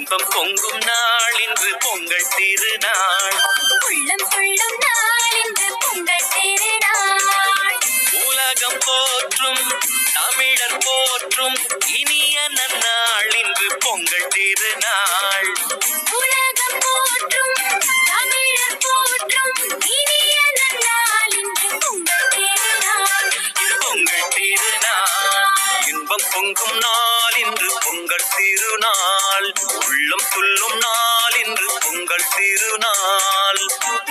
இன்பம் பொங்கும் நாள் இன்று பொங்கல் திருநாள் உள்ளம் கொள்ளும் நாள் இன்று பொங்கல் திருநாள் உலகம் போற்றும் தமிழர் போற்றும் இனிய நன்னாள் இன்று பொங்கல் திருநாள் உலகம் போற்றும் தமிழர் போற்றும் இனிய நன்னாள் இன்று பொங்கல் திருநாள் இது பொங்கல் திருநாள் இன்பம் பொங்கும் நாள் இன்று பொங்கல் திருநாள் உள்ளம் துள்ளும் நாள் இன்று பொங்கல் திருநாள்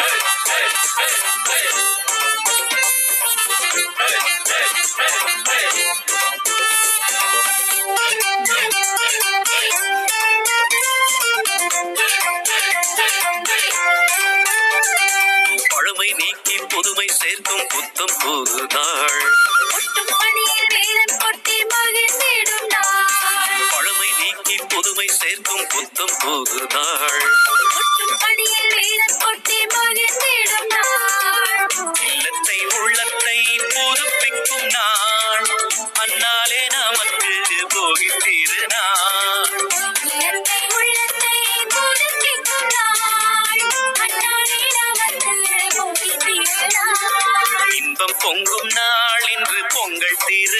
பழமை நீக்கி புதுமை சேர்க்கும் புத்தம் புது நாள் கொட்டும் பணியில் வேலன் கொட்டி மகிழ்ந்திடும் நாள் பழமை நீக்கி புதுமை சேர்க்கும் புத்தம் புது நாள் கொட்டும் பணியில் வேலன் கொட்டி மகிழ்ந்திடும் நாள் இல்லத்தை உள்ளத்தை புதுப்பிக்கும் நாள் அந்நாளே நமக்கு போகி திருநாள் உள்ளத்தை உள்ளத்தை புதுப்பிக்கும் நாள் அந்நாளே நமக்கு போகி திருநாள் இன்பம் பொங்கும் நாள் இன்று பொங்கல் திரு